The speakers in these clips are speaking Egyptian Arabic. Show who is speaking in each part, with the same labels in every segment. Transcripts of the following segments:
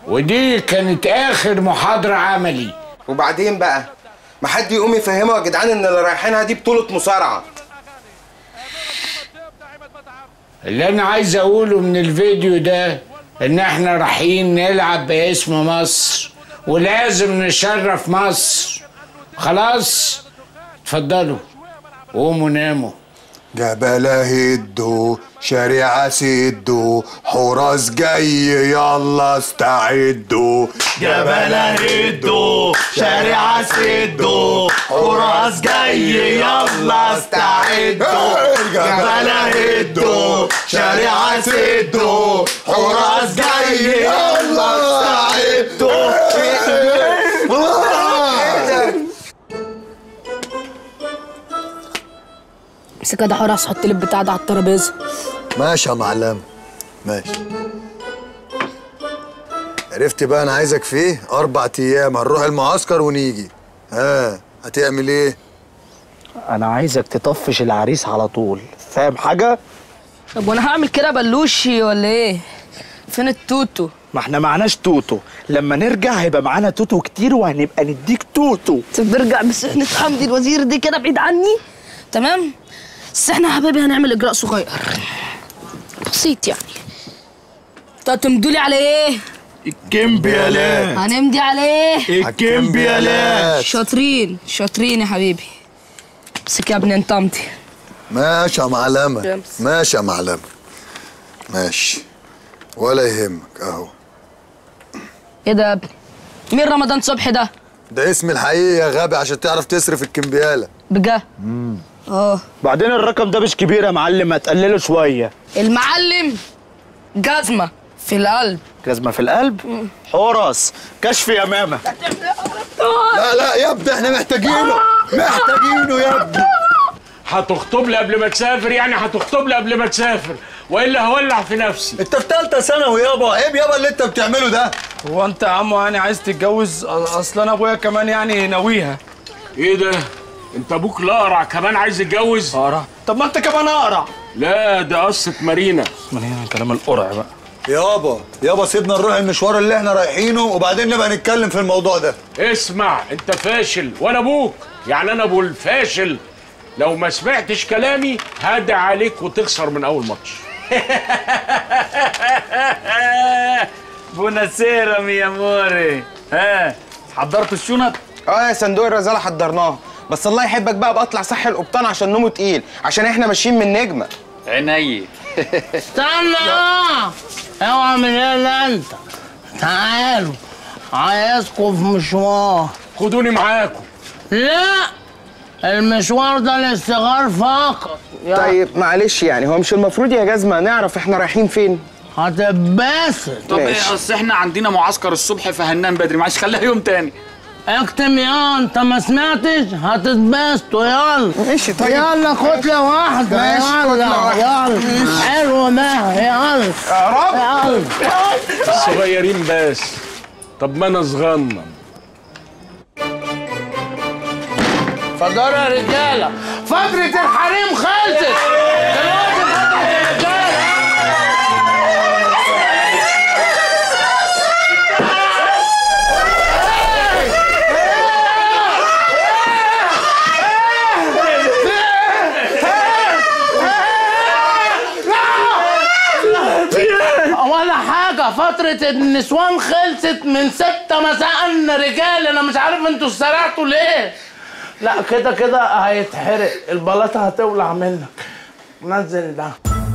Speaker 1: ودي كانت اخر محاضرة عملي
Speaker 2: وبعدين بقى ما حد يقوم يفهمه يا جدعان ان اللي رايحينها دي بطولة مصارعة
Speaker 1: اللي انا عايز اقوله من الفيديو ده ان احنا رايحين نلعب باسم مصر ولازم نشرف مصر خلاص اتفضلوا قوموا ناموا
Speaker 3: جبل هدوا شارع سدوا حراس جاي يلا استعدوا
Speaker 4: جبل هدوا شارع سدوا حراس جاي يلا استعدوا جبل هدوا شارع سدوا حراس جاي يلا استعدوا
Speaker 5: امسك ده حراس حط لي البتاع ده على الترابيزه
Speaker 3: ماشي يا معلم ماشي عرفت بقى انا عايزك في ايه اربع ايام هنروح المعسكر ونيجي ها هتعمل ايه
Speaker 4: انا عايزك تطفش العريس على طول فاهم حاجه
Speaker 5: طب وانا هعمل كده بلوشي ولا ايه فين التوتو
Speaker 4: ما احنا معناش توتو لما نرجع هيبقى معانا توتو كتير وهنبقى نديك توتو
Speaker 5: ترجع بسحنة حمدي الوزير دي كده بعيد عني تمام بس احنا يا حبايبي هنعمل اجراء صغير بسيط يعني انتوا هتمدولي على ايه
Speaker 4: الكمبيالات
Speaker 5: هنمضي عليه
Speaker 4: الكمبيالات
Speaker 5: شاطرين شاطرين يا حبيبي امسك يا ابني انت امضي
Speaker 3: ماشي يا معلمة
Speaker 5: جامس.
Speaker 3: ماشي يا معلمة ماشي ولا يهمك اهو
Speaker 5: ايه ده يا ابني مين رمضان صبحي ده
Speaker 3: ده اسم الحقيقي يا غبي عشان تعرف تصرف الكمبيالة
Speaker 5: بجد اه
Speaker 4: بعدين الرقم ده مش كبير يا معلم ما تقلله شويه
Speaker 5: المعلم جزمه في القلب
Speaker 4: جزمه في القلب حورس كشف يا ماما
Speaker 3: لا لا يا ابني احنا محتاجينه محتاجينه يا ابني
Speaker 1: هتخطب لي قبل ما تسافر يعني هتخطب لي قبل ما تسافر والا هولع في نفسي
Speaker 3: انت في ثالثه ثانوي يابا عيب يابا اللي انت بتعمله ده
Speaker 6: هو انت يا عمو يعني عايز تتجوز اصل انا ابويا كمان يعني ناويها
Speaker 1: ايه ده انت ابوك الاقرع كمان عايز يتجوز
Speaker 6: اقرع طب ما انت كمان اقرع
Speaker 1: لا ده قصة مارينا
Speaker 6: من هنا كلام القرع بقى
Speaker 3: يابا يابا سيبنا نروح المشوار اللي احنا رايحينه وبعدين نبقى نتكلم في الموضوع ده
Speaker 1: اسمع انت فاشل وانا ابوك يعني انا ابو الفاشل لو ما سمعتش كلامي هدع عليك وتخسر من اول ماتش
Speaker 6: بوناسيرا ميا موري ها حضرت الشنط
Speaker 2: اه يا صندوق الرزالة حضرناه بس الله يحبك بقى بطلع صح القبطان عشان نومه تقيل عشان احنا ماشيين من نجمة
Speaker 6: عيني
Speaker 7: استنى اه اوعى من هنا انت تعالوا عايزكم في مشوار
Speaker 1: خدوني معاكم
Speaker 7: لا المشوار ده للصغار فقط يا
Speaker 2: طيب معلش يعني هو مش المفروض يا جزمة نعرف احنا رايحين فين
Speaker 7: هتتبسط
Speaker 6: طب
Speaker 2: ماشي.
Speaker 6: ايه اصل احنا عندنا معسكر الصبح فهننام بدري معلش خليها يوم تاني
Speaker 7: اكتم يا انت ما سمعتش هتتبسطوا يلا
Speaker 2: ماشي طيب
Speaker 7: يلا كتلة واحدة
Speaker 2: ماشي،
Speaker 7: يلا
Speaker 2: كتلة واحدة.
Speaker 7: يلا حلو ده يلا
Speaker 2: يا رب
Speaker 7: يلا
Speaker 1: صغيرين بس طب ما انا صغنن
Speaker 7: اتفضلوا يا رجالة فترة الحريم خلصت دلوقتي فترة الرجالة ولا حاجة فترة النسوان خلصت من ستة مساء رجال أنا مش عارف انتوا سرعتوا ليه لا كده كده هيتحرق البلاطة هتولع منك نزل ده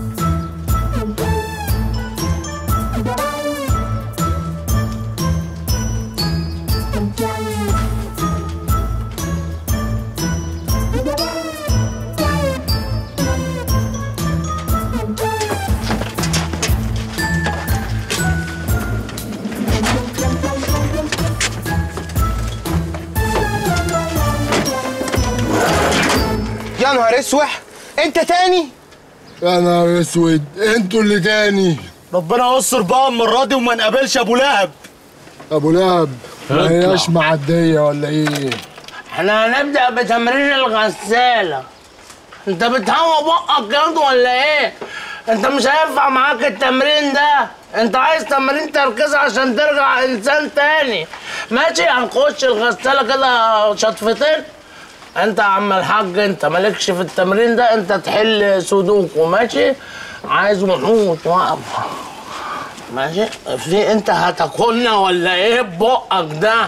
Speaker 2: يا نهار اسوح انت تاني
Speaker 3: يا نهار اسود انتوا اللي تاني
Speaker 4: ربنا يستر بقى المره دي وما نقابلش ابو لهب
Speaker 3: ابو لهب ما هياش معديه ولا ايه
Speaker 7: احنا هنبدأ بتمرين الغسالة انت بتهوى بقك جد ولا ايه؟ انت مش هينفع معاك التمرين ده انت عايز تمرين تركيز عشان ترجع انسان تاني ماشي هنخش الغسالة كده شطفتين انت يا عم الحاج انت مالكش في التمرين ده انت تحل سودوكو ماشي عايز وحوش واقف ماشي في انت هتاكلنا ولا ايه بقك ده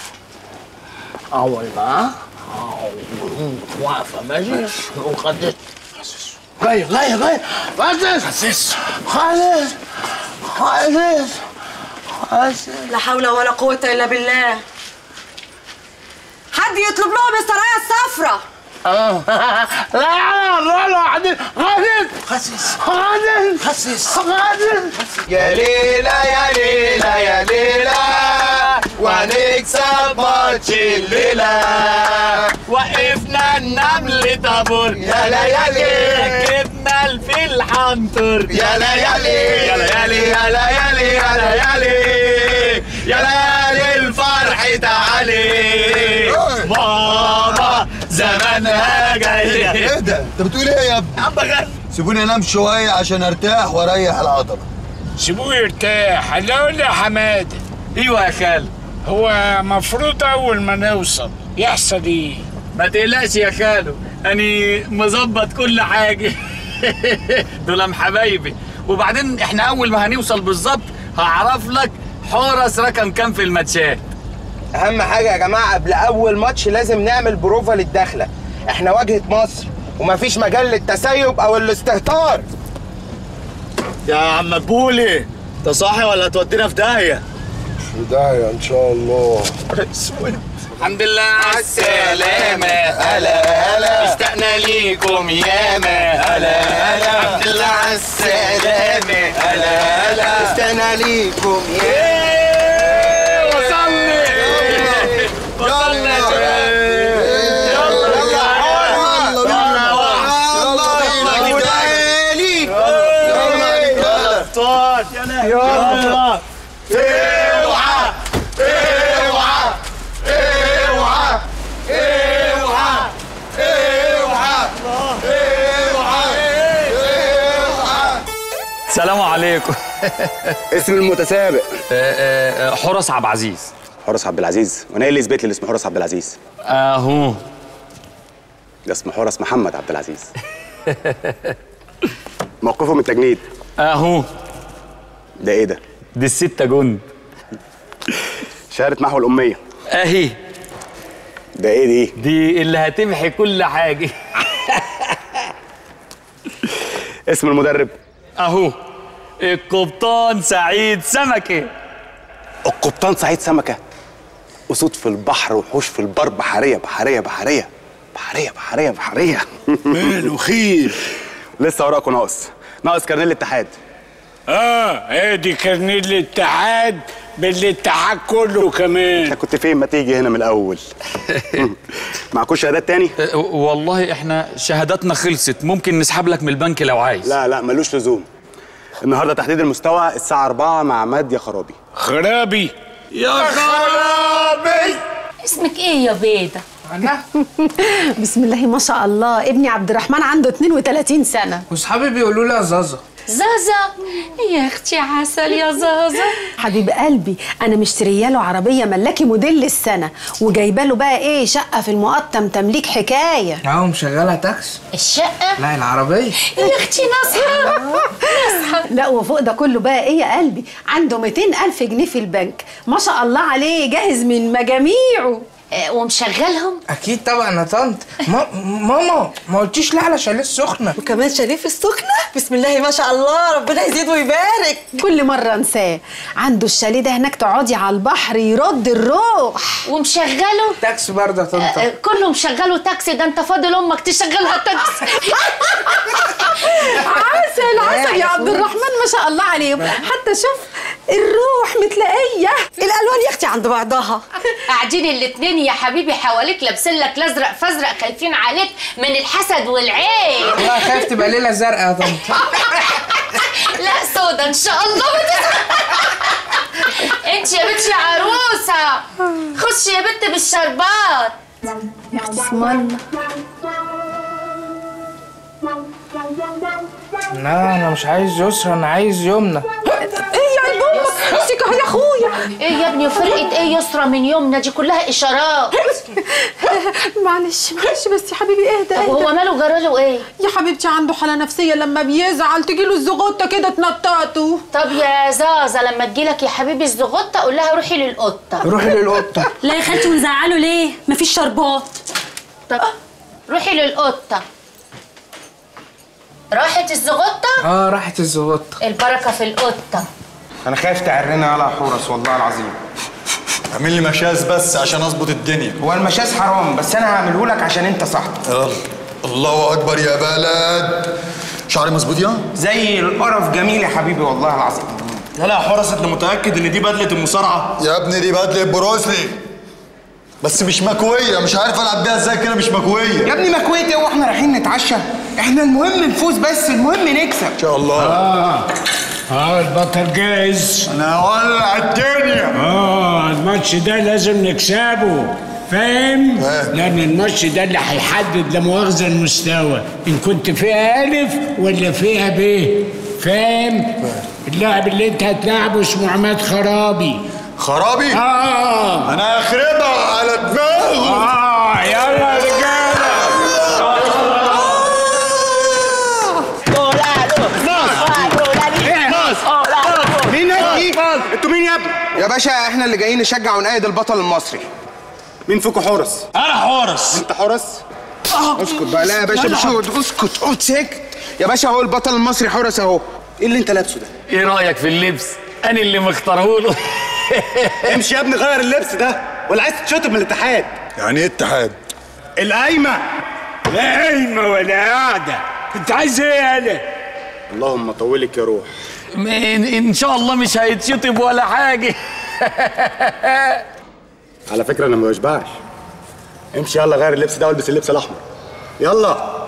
Speaker 7: اول ما واقفه ماشي وخدت جاي جاي جاي خسس خسس خسس خسس خسس
Speaker 8: لا حول ولا قوة إلا بالله حد يطلب لهم السرايا الصفراء
Speaker 7: آه. لا يا عم نروح لوحدين خسس خسس خسس خسس
Speaker 2: يا ليلى يا ليلى يا ليلى وهنكسب ماتش الليلة
Speaker 9: وقفنا النمل طابور
Speaker 2: يا ليالي
Speaker 9: ركبنا الفيل حنطر
Speaker 2: يا ليالي
Speaker 9: يا ليالي
Speaker 2: يا ليالي يا ليالي يا ليالي الفرح تعالي
Speaker 9: ماما زمانها جاي
Speaker 3: ايه ده انت بتقول ايه يا ابني
Speaker 9: عم بغني
Speaker 3: سيبوني انام شويه عشان ارتاح واريح العضله
Speaker 1: سيبوه يرتاح هلا قول لي يا حماده
Speaker 9: ايوه يا خال
Speaker 1: هو مفروض اول ما نوصل يحصل ايه
Speaker 9: ما تقلقش يا خالو اني مظبط كل حاجه دول حبايبي وبعدين احنا اول ما هنوصل بالظبط هعرف لك حورس رقم كام في الماتشات
Speaker 2: اهم حاجه يا جماعه قبل اول ماتش لازم نعمل بروفا للدخله احنا واجهه مصر ومفيش مجال للتسيب او الاستهتار
Speaker 9: يا عم بولي انت صاحي ولا تودينا في داهيه
Speaker 3: بدايه ان شاء الله
Speaker 9: الحمد لله على السلامة
Speaker 2: هلا هلا
Speaker 9: اشتقنا ليكم ياما
Speaker 2: هلا هلا
Speaker 9: الحمد لله على السلامة
Speaker 2: هلا هلا استنى ليكم يا
Speaker 9: وصلنا وصلنا يا شباب ابطال يلا
Speaker 2: اوعى اوعى اوعى اوعى اوعى اوعى
Speaker 10: السلام عليكم
Speaker 11: اسم المتسابق
Speaker 10: حرس عبد العزيز
Speaker 11: حورس عبد العزيز وانا ايه اللي يثبت لي اللي اسمه حورس عبد العزيز
Speaker 10: اهو
Speaker 11: ده اسمه حورس محمد عبد العزيز موقفه من التجنيد
Speaker 10: اهو
Speaker 11: ده ايه ده
Speaker 10: دي الستة جند
Speaker 11: شهاده محو الاميه
Speaker 10: اهي
Speaker 11: ده ايه دي
Speaker 10: دي اللي هتمحي كل حاجة
Speaker 11: اسم المدرب
Speaker 10: اهو القبطان سعيد سمكة
Speaker 11: القبطان سعيد سمكه اسود في البحر وحوش في البر بحريه بحريه بحريه بحريه بحريه بحريه
Speaker 1: ماله خير
Speaker 11: لسه وراكم ناقص ناقص كارنيه الاتحاد
Speaker 1: اه ادي كارنيه الاتحاد بالاتحاد كله كمان
Speaker 11: انت كنت فين ما تيجي هنا من الاول معكوش شهادات تاني
Speaker 10: أه، والله احنا شهاداتنا خلصت ممكن نسحب لك من البنك لو عايز
Speaker 11: لا لا ملوش لزوم النهارده تحديد المستوى الساعه 4 مع ماد يا خرابي
Speaker 1: خرابي
Speaker 9: يا خرابي
Speaker 12: اسمك ايه يا بيضة؟
Speaker 8: بسم الله ما شاء الله ابني عبد الرحمن عنده 32 سنة
Speaker 6: واصحابي بيقولوا لي يا زازا
Speaker 12: زازا يا اختي عسل يا زازا
Speaker 8: حبيب قلبي انا مشتريه له عربيه ملاكي موديل السنه وجايبه له بقى ايه شقه في المقطم تمليك حكايه
Speaker 6: اهو مشغلها تاكس
Speaker 12: الشقة
Speaker 6: لا العربية
Speaker 12: يا اختي نصحى
Speaker 8: لا وفوق ده كله بقى ايه يا قلبي عنده 200 الف جنيه في البنك ما شاء الله عليه جاهز من مجاميعه
Speaker 12: آه، ومشغلهم
Speaker 6: اكيد طبعا يا طنط ما ماما ما قلتيش لا على شاليه السخنه
Speaker 8: وكمان شريف السخنة بسم الله ما شاء الله ربنا يزيد ويبارك كل مرة انساه عنده الشاليه ده هناك تقعدي على البحر يرد الروح
Speaker 12: ومشغله
Speaker 6: تاكس برضه يا
Speaker 12: آه،
Speaker 6: طنط
Speaker 12: كله مشغله تاكسي ده انت فاضل امك تشغلها تاكسي
Speaker 8: عسل عسل يا عبد الرحمن ما شاء الله عليهم حتى شوف الروح متلاقية الألوان يا أختي عند بعضها
Speaker 12: قاعدين الاتنين يا حبيبي حواليك لابسين لك الازرق فازرق خايفين عليك من الحسد والعين
Speaker 6: والله خايف تبقى ليله زرقاء يا طنط
Speaker 12: لا سودا ان شاء الله انت يا بنت يا عروسه خشي يا بنت بالشربات
Speaker 8: يا أختي اسم الله
Speaker 7: لا انا مش عايز يسرى انا عايز يمنى
Speaker 8: ايه يا قلب امك امسك اهو يا اخويا
Speaker 12: ايه يا ابني فرقه ايه يسرى من يومنا دي كلها اشارات
Speaker 8: معلش معلش بس يا حبيبي اهدى
Speaker 12: طب
Speaker 8: اهدى
Speaker 12: وهو ماله جراله ايه
Speaker 8: يا حبيبتي عنده حاله نفسيه لما بيزعل تجيله الزغوطه كده تنططه
Speaker 12: طب يا زازا لما تجيلك يا حبيبي الزغطه قول لها روحي للقطه
Speaker 4: روحي للقطه
Speaker 5: لا يا خالتي ونزعله ليه مفيش شربات
Speaker 12: طب روحي للقطه راحت الزغطه
Speaker 7: اه راحت الزغطه
Speaker 12: البركه في القطه
Speaker 2: انا خايف تعرنا على حورس والله العظيم
Speaker 3: اعمل لي مشاز بس عشان اظبط الدنيا
Speaker 2: هو المشاز حرام بس انا هعمله لك عشان انت صاحبي
Speaker 3: يلا الله اكبر يا بلد شعري مظبوط يا
Speaker 2: زي القرف جميل يا حبيبي والله العظيم
Speaker 11: يلا يا حورس انت متاكد ان دي بدله المصارعه
Speaker 3: يا ابني دي بدله بروسلي بس مش مكويه مش عارف العب بيها ازاي كده مش مكويه
Speaker 2: يا ابني مكويت ايه واحنا رايحين نتعشى احنا المهم نفوز بس المهم نكسب
Speaker 3: ان شاء الله
Speaker 1: اه اه البطل جاهز
Speaker 3: انا هولع الدنيا
Speaker 1: اه الماتش ده لازم نكسبه فاهم؟
Speaker 3: فاهم.
Speaker 1: لأن الماتش ده اللي هيحدد لا مؤاخذة المستوى إن كنت فيها ألف ولا فيها ب فاهم؟ اللاعب اللي أنت هتلاعبه اسمه عماد خرابي
Speaker 3: خرابي
Speaker 1: آه
Speaker 3: انا هخربها على دماغه
Speaker 1: آه يلا يا رجالة
Speaker 2: مين دي؟ انتوا مين يا ابني؟ يا باشا احنا اللي جايين نشجع ونأيد البطل المصري
Speaker 11: مين فيكم حورس
Speaker 9: انا حورس
Speaker 11: انت حورس
Speaker 2: اسكت بقى لا يا باشا مش هو اسكت اقعد ساكت يا باشا هو البطل المصري حورس اهو
Speaker 11: ايه اللي انت لابسه ده
Speaker 9: ايه رايك في اللبس انا اللي مختاره له
Speaker 11: امشي يا ابني غير اللبس ده ولا عايز تتشطب من الاتحاد
Speaker 3: يعني ايه اتحاد
Speaker 11: القايمه
Speaker 1: لا قايمة ولا قاعدة أنت عايز إيه يالا؟
Speaker 11: اللهم طولك يا روح
Speaker 9: ان إن شاء الله مش هيتشطب ولا حاجه
Speaker 11: على فكره انا ما بشبعش امشي يلا غير اللبس ده والبس اللبس الاحمر يلا